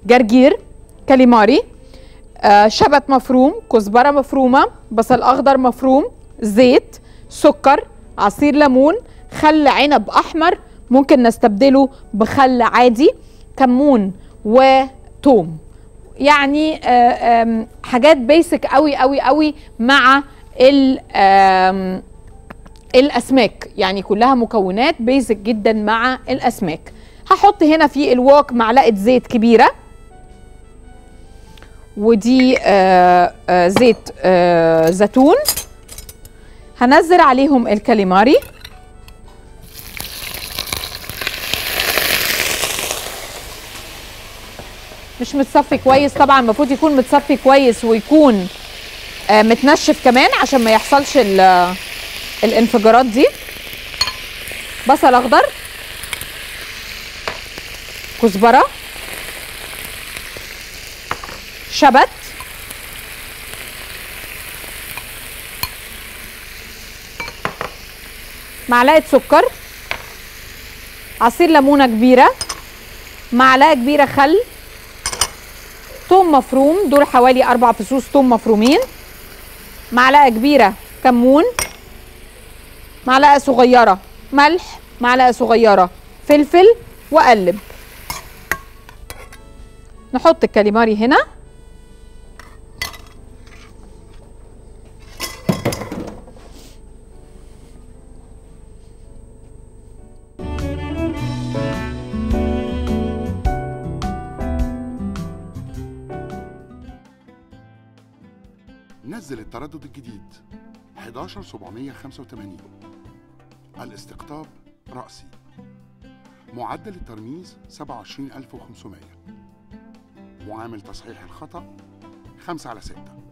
جرجير كاليماري آه، شبت مفروم كزبره مفرومه بصل اخضر مفروم زيت سكر عصير ليمون خل عنب احمر ممكن نستبدله بخل عادي كمون وتوم يعني آه، آم، حاجات بيسك قوي قوي قوي مع ال آم، الاسماك يعني كلها مكونات بيزك جدا مع الاسماك هحط هنا في الوok معلقه زيت كبيره ودي آه آه زيت آه زيتون هنزل عليهم الكاليماري مش متصفي كويس طبعا المفروض يكون متصفي كويس ويكون آه متنشف كمان عشان ما يحصلش ال- الانفجارات دي بصل اخضر كزبره شبت معلقه سكر عصير ليمونه كبيره معلقه كبيره خل توم مفروم دول حوالي اربع فصوص توم مفرومين معلقه كبيره كمون معلقه صغيره ملح معلقه صغيره فلفل واقلب نحط الكاليماري هنا نزل التردد الجديد 11785 الاستقطاب رأسي معدل الترميز 27500 معامل تصحيح الخطأ 5 على 6